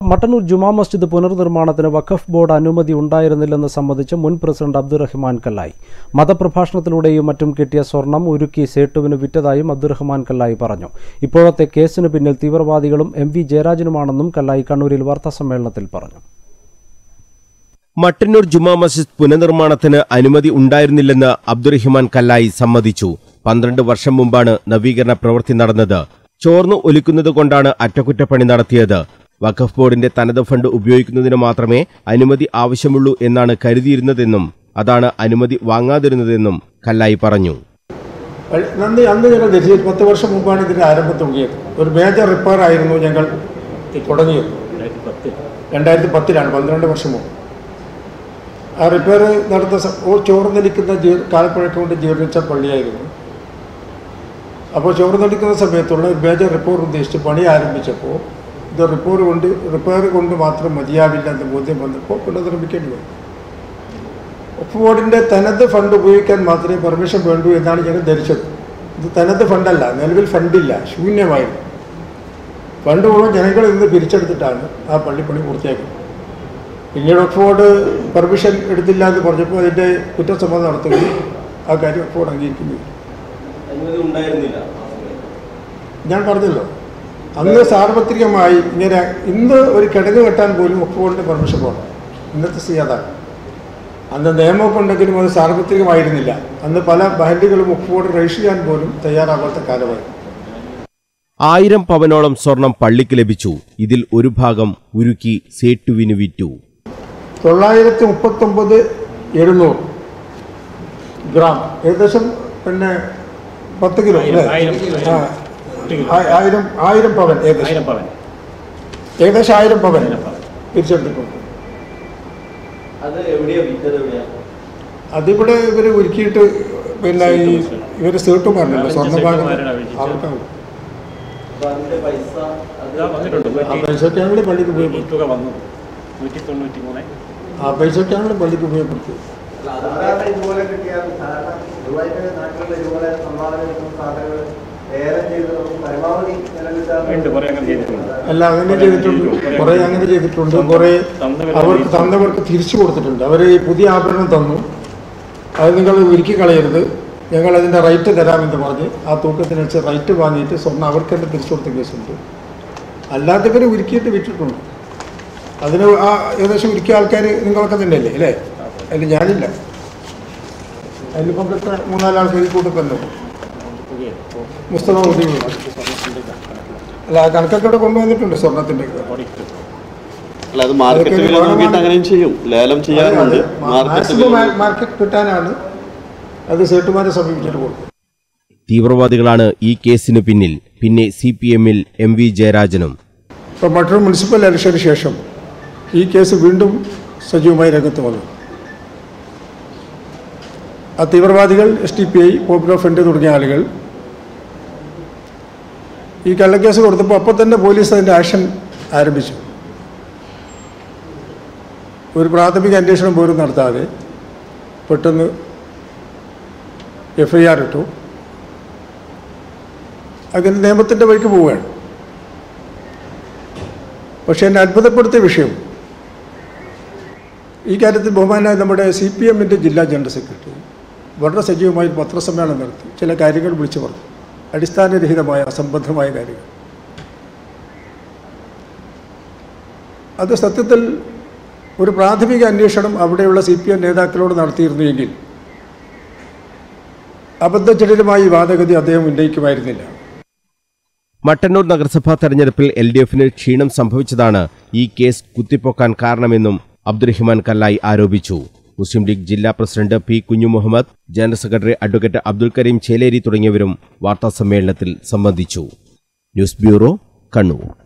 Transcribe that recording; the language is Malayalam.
മട്ടന്നൂർ ജുമാ മസ്ജിദ് പുനർനിർമ്മാണത്തിന് വഖഫ് ബോർഡ് അനുമതി ഉണ്ടായിരുന്നില്ലെന്ന് സംബന്ധിച്ച് മുൻ പ്രസിഡന്റ് അബ്ദുറഹ്മാൻ കല്ലായി മതപ്രഭാഷണത്തിലൂടെയും മറ്റും കിട്ടിയ സ്വർണം ഉരുക്കി സേട്ടുവിന് വിറ്റതായും അബ്ദുറഹ്മാൻ കല്ലായി പറഞ്ഞു ഇപ്പോഴത്തെ കേസിന് പിന്നിൽ തീവ്രവാദികളും എം വി ജയരാജനുമാണെന്നും കല്ലായി കണ്ണൂരിൽ വാർത്താസമ്മേളനത്തിൽ പറഞ്ഞു മട്ടന്നൂർ ജുമാ മസ്ജിദ് പുനർനിർമ്മാണത്തിന് അനുമതി ഉണ്ടായിരുന്നില്ലെന്ന് അബ്ദുറഹിമാൻ കല്ലായി സമ്മതിച്ചു പന്ത്രണ്ട് വർഷം മുമ്പാണ് നവീകരണ പ്രവൃത്തി നടന്നത് ചോർന്നു ഒലിക്കുന്നത് കൊണ്ടാണ് അറ്റകുറ്റപ്പണി നടത്തിയത് വഖഫ് ബോർഡിന്റെ തനത് ഫണ്ട് ഉപയോഗിക്കുന്നതിന് മാത്രമേ അനുമതി ആവശ്യമുള്ളൂ എന്നാണ് കരുതിയിരുന്നതെന്നും അതാണ് അനുമതി വാങ്ങാതിരുന്നതെന്നും കല്ലായി പറഞ്ഞു അന്ന് അന്ന് ഞങ്ങൾ ധരിച്ചു പത്ത് വർഷം മുമ്പാണ് ഇതിൻ്റെ ആരംഭം തുടങ്ങിയത് ഒരു മേജർ റിപ്പയർ ആയിരുന്നു ഞങ്ങൾ തുടങ്ങിയത് രണ്ടായിരത്തി പത്തിലാണ് പന്ത്രണ്ട് വർഷം മുമ്പ് ആ റിപ്പയർ നടത്ത സ- ഓ ചോർന്നലിക്കുന്ന ജീ കാലപ്പഴക്കം കൊണ്ട് ജീർണിച്ച പള്ളിയായിരുന്നു അപ്പോൾ ചോർന്നലിക്കുന്ന സമയത്തുള്ള ഒരു മേജർ റിപ്പയർ ഉദ്ദേശിച്ച് പണി ആരംഭിച്ചപ്പോൾ ഇത് റിപ്പയർ കൊണ്ട് റിപ്പയർ കൊണ്ട് മാത്രം മതിയാവില്ല എന്ന് ബോധ്യം വന്നപ്പോൾ പുനർനിർമ്മിക്കേണ്ടി വന്നു ഒപ്പ് ബോർഡിൻ്റെ തനത് ഫണ്ട് ഉപയോഗിക്കാൻ മാത്രമേ പെർമിഷൻ വേണ്ടൂ എന്നാണ് ഞങ്ങൾ ധരിച്ചത് ഇത് തനത് ഫണ്ടല്ല നിലവിൽ ഫണ്ടില്ല ശൂന്യമായിരുന്നു ഫണ്ട് മുഴുവൻ ജനങ്ങളിൽ നിന്ന് പിരിച്ചെടുത്തിട്ടാണ് ആ പള്ളിപ്പണി പൂർത്തിയാക്കിയത് പിന്നീട് ഒപ്പ് ബോർഡ് പെർമിഷൻ എടുത്തില്ല എന്ന് പറഞ്ഞപ്പോൾ അതിൻ്റെ കുറ്റസമ്മതം നടത്തുകയും ആ കാര്യം ഒപ്പ് ബോർഡ് അംഗീകരിക്കുകയും ചെയ്തു. ഞാൻ പറഞ്ഞല്ലോ അന്ന് സാർവത്രികമായി ഇങ്ങനെ ഇന്ന് ഒരു കിടങ്ങ് കെട്ടാൻ പോലും ഒപ്പ് ബോർഡിൻ്റെ പെർമിഷൻ പോകണം ഇന്നത്തെ സ്ഥിതി അതാണ് അന്ന് നിയമമൊക്കെ ഉണ്ടെങ്കിലും അത് സാർവത്രികമായിരുന്നില്ല അന്ന് പല ബാൻഡുകളും ഒപ്പ് ബോർഡ് രജിസ്റ്റർ ചെയ്യാൻ പോലും തയ്യാറാവാത്ത കാലമായിരുന്നു ആയിരം പവനോളം സ്വർണം പള്ളിക്ക് ലഭിച്ചു ഇതിൽ ഒരു ഭാഗം ഉരുക്കി സേട്ടുവിന് വിറ്റു തൊള്ളായിരത്തി മുപ്പത്തൊമ്പത് എഴുന്നൂറ് ഗ്രാം ഏകദേശം പിന്നെ പത്ത് കിലോ അല്ലേ ആ ആ- ആയിരം ആയിരം പവൻ ഏകദേശം ഏകദേശം ആയിരം പവൻ തിരിച്ചെടുത്തിട്ടുണ്ട് അതിവിടെ ഇവർ ഒരുക്കിയിട്ട് പിന്നെ ഈ ഇവർ സേട്ടുമാരനല്ലോ സ്വർണ്ണഭാഗം അവർക്കാവും ആ പൈസക്കാണെങ്കിൽ പള്ളിക്ക് ഉപയോഗപ്പെടുത്തും തുക വന്നു നൂറ്റി തൊണ്ണൂറ്റി മൂന്ന് ആ പൈസക്കാണെങ്കിൽ പള്ളിക്ക് ഉപയോഗപ്പെടുത്തും സാധാരണ ഇതുപോലെ കിട്ടിയാൽ സാധാരണ ഇതുമായിട്ട് നാട്ടിലുള്ള ഇതുപോലെ സംഭാവന കിട്ടുന്ന സാധനങ്ങൾ ലേലം ചെയ്ത് നമുക്ക് പരമാവധി ഉണ്ട് നിലനിർത്താൻ കുറെ അങ്ങനെ ചെയ്തിട്ടുണ്ട് അല്ല അങ്ങനെ ചെയ്തിട്ടുണ്ട് കുറേ അങ്ങനെ ചെയ്തിട്ടുണ്ട് കുറേ അവർക്ക് തന്നവർക്ക് തിരിച്ചു കൊടുത്തിട്ടുണ്ട് അവർ ഈ പുതിയ ആഭരണം തന്നു അത് നിങ്ങൾ ഒരുക്കി കളയരുത് ഞങ്ങൾ അതിൻ്റെ റൈറ്റ് തരാമെന്ന് പറഞ്ഞ് ആ തൂക്കത്തിനനുസരിച്ച് റൈറ്റ് വാങ്ങിയിട്ട് സ്വർണ്ണം അവർക്ക് തന്നെ തിരിച്ചു കൊടുത്ത കേസുണ്ട് അല്ലാത്തവർ ഉരുക്കിയിട്ട് വിറ്റിട്ടുണ്ട് അതിന് ആ ഏകദേശം ഉരുക്കിയ ആൾക്കാർ നിങ്ങളൊക്കെ തന്നെയല്ലേ അല്ലേ അതിൽ ഞാനില്ല അതിൽ പങ്കെടുത്ത മൂന്നാലാൾക്കാർ ഈ കൂട്ടത്തിൽ തന്നെ ഉണ്ട്. മുസ്തഫ ഉദ്യോഗ അല്ല ആ കണക്കൊക്കെ ഇവിടെ കൊണ്ടുവന്നിട്ടുണ്ട് സ്വർണത്തിൻ്റെ അല്ല അത് മാർക്കറ്റ് വില നോക്കിയിട്ട് അങ്ങനെയും ചെയ്യും ലേലം ചെയ്യാറുണ്ട് മാർക്കറ്റ് മാക്സിമം വില മാർക്കറ്റ് കിട്ടാനാണ് അത് സേട്ടുമാരെ സമീപിച്ചിട്ട് കൊടുക്കും തീവ്രവാദികളാണ് ഈ കേസിനു പിന്നിൽ പിന്നെ സി പി എമ്മിൽ എം വി ജയരാജനും ഇപ്പോൾ മറ്റൊരു മുനിസിപ്പൽ ഇലക്ഷന് ശേഷം ഈ കേസ് വീണ്ടും സജീവമായി രംഗത്ത് വന്നു ആ തീവ്രവാദികൾ S T P I Popular Front തുടങ്ങിയ ആളുകൾ ഈ കള്ളക്കേസ് കൊടുത്തപ്പോൾ അപ്പോൾ തന്നെ പോലീസ് അതിൻ്റെ ആക്ഷൻ ആരംഭിച്ചു ഒരു പ്രാഥമിക അന്വേഷണം പോലും നടത്താതെ പെട്ടെന്ന് എഫ് ഐ ആർ ഇട്ടു അങ്ങനെ നിയമത്തിൻ്റെ വഴിക്ക് പോവുകയാണ് പക്ഷേ എന്നെ അത്ഭുതപ്പെടുത്തിയ വിഷയം ഈ കാര്യത്തിൽ ബഹുമാനായ നമ്മുടെ സി പി എമ്മിൻ്റെ ജില്ലാ ജനറൽ സെക്രട്ടറി വളരെ സജീവമായി ഒരു പത്രസമ്മേളനം നടത്തി ചില കാര്യങ്ങൾ വിളിച്ചു പറഞ്ഞു അടിസ്ഥാനരഹിതമായ അസംബന്ധമായ കാര്യങ്ങൾ അത് സത്യത്തിൽ ഒരു പ്രാഥമിക അന്വേഷണം അവിടെയുള്ള സി പി എം നേതാക്കളോട് നടത്തിയിരുന്നുവെങ്കിൽ അബദ്ധജടിലമായി വാദഗതി അദ്ദേഹം ഉന്നയിക്കുമായിരുന്നില്ല മട്ടന്നൂർ നഗരസഭാ തെരഞ്ഞെടുപ്പിൽ എൽ ഡി എഫിന് ക്ഷീണം സംഭവിച്ചതാണ് ഈ കേസ് കുത്തിപ്പൊക്കാൻ കാരണമെന്നും അബ്ദുറഹിമാൻ കല്ലായി ആരോപിച്ചു മുസ്ലിം ലീഗ് ജില്ലാ president P Kunju Muhammad general secretary advocate Abdul Kareem Cheleri തുടങ്ങിയവരും വാർത്താസമ്മേളനത്തിൽ സംബന്ധിച്ചു ന്യൂസ് ബ്യൂറോ കണ്ണൂർ